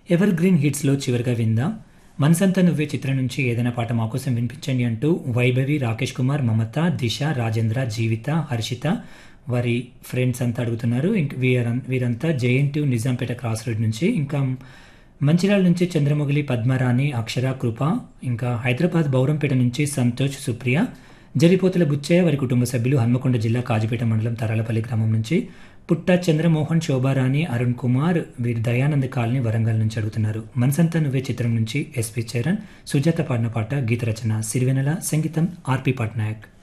ever green హిట్స్లో చివరిగా విందాం మనసంతా నువ్వే చిత్రం నుంచి ఏదైనా పాట మా కోసం వినిపించండి అంటూ వైభవి రాకేష్ కుమార్ మమత దిశ రాజేంద్ర జీవిత హర్షిత వారి ఫ్రెండ్స్ అంతా అడుగుతున్నారు ఇంక వీర- వీరంతా జేఎన్టీ నిజాంపేట క్రాస్ రోడ్ నుంచి ఇంకా మంచిర్యాల నుంచి చంద్రమొగిలి పద్మరాణి అక్షర కృప ఇంకా హైదరాబాద్ బౌరంపేట నుంచి సంతోష్ సుప్రియ జరిపోతుల బుచ్చయ్య వారి కుటుంబ సభ్యులు హన్మకొండ జిల్లా కాజుపేట మండలం తరాలపల్లి గ్రామం నుంచి పుట్ట చంద్రమోహన్ శోభారాణి అరుణ్ కుమార్ వీరి దయానంద్ కాలనీ వరంగల్ నుంచి అడుగుతున్నారు మనసంతా నువ్వే చిత్రం నుంచి ఎస్పి చరణ్ సుజాత పాడిన పాట గీత రచన సిరివెనెల సంగీతం ఆర్పి పట్నాయక్